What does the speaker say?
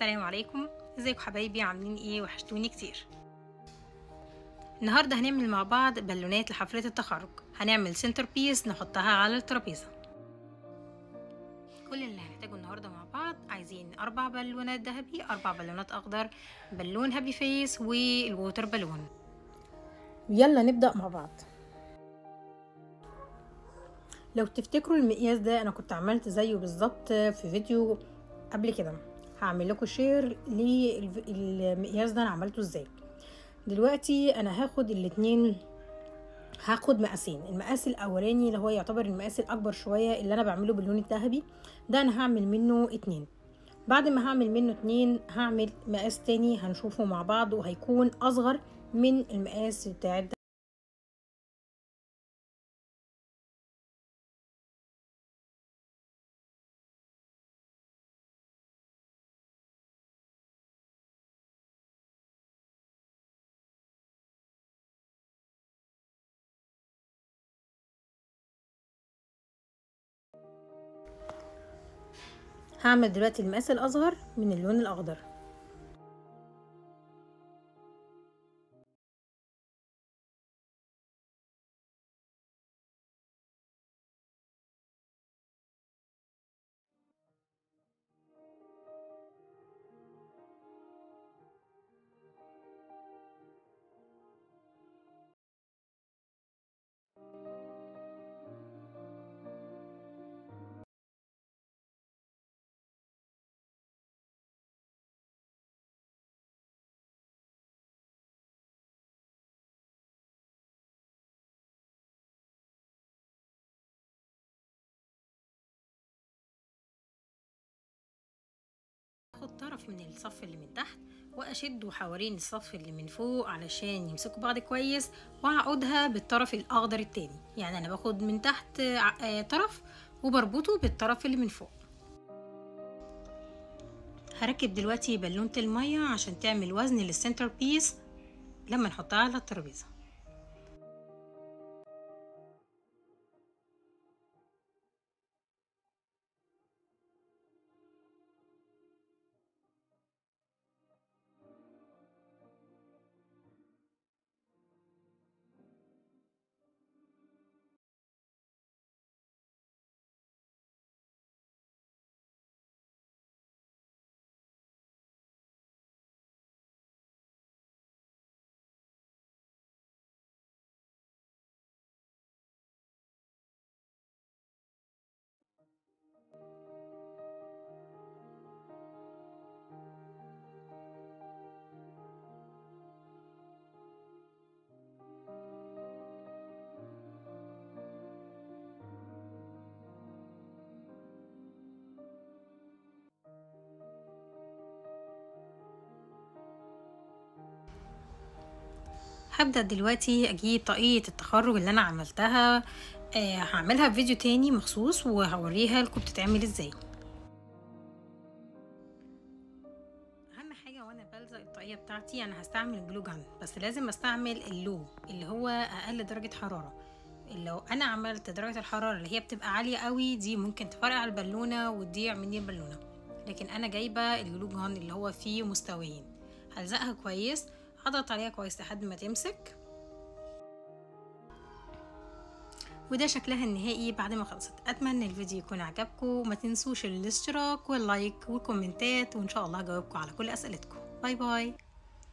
السلام عليكم ازيكم حبايبي عاملين ايه وحشتوني كتير النهارده هنعمل مع بعض بالونات لحفله التخرج هنعمل سنتر بيس نحطها على الترابيزه كل اللي هنحتاجه النهارده مع بعض عايزين اربع بالونات ذهبي اربع بالونات اخضر بالون هابي فيس والووتر بالون يلا نبدا مع بعض لو تفتكروا المقياس ده انا كنت عملت زيه بالظبط في فيديو قبل كده هعمل لكم شير للمقياس ده انا عملته ازاي دلوقتي انا هاخد الاتنين هاخد مقاسين المقاس الاولاني اللي هو يعتبر المقاس الاكبر شويه اللي انا بعمله باللون الذهبي ده انا هعمل منه اتنين بعد ما هعمل منه اتنين هعمل مقاس تاني هنشوفه مع بعض وهيكون اصغر من المقاس بتاع ده هعمل دلوقتي المقاس الاصغر من اللون الاخضر اخد طرف من الصف اللي من تحت واشده حوالين الصف اللي من فوق علشان يمسكوا بعض كويس واعقدها بالطرف الاخضر التاني يعني انا باخد من تحت طرف وبربطه بالطرف اللي من فوق هركب دلوقتي بالونة المية عشان تعمل وزن للسنتر بيس لما نحطها على الترابيزه هبدأ دلوقتي أجيب طاقية التخرج اللي أنا عملتها آه هعملها في فيديو تاني مخصوص وهوريها لكم بتتعمل ازاي أهم حاجة وأنا بلزق الطاقية بتاعتي أنا هستعمل الجلو جان بس لازم أستعمل اللو اللي هو أقل درجة حرارة لو أنا عملت درجة الحرارة اللي هي بتبقى عالية قوي دي ممكن تفرقع البالونة وتضيع مني البالونة لكن أنا جايبة الجلو جان اللي هو فيه مستويين هلزقها كويس هضغط عليها كويس لحد ما تمسك وده شكلها النهائي بعد ما خلصت اتمنى الفيديو يكون عجبكم ما تنسوش الاشتراك واللايك والكومنتات وان شاء الله هجاوبكم على كل اسئلتكم باي باي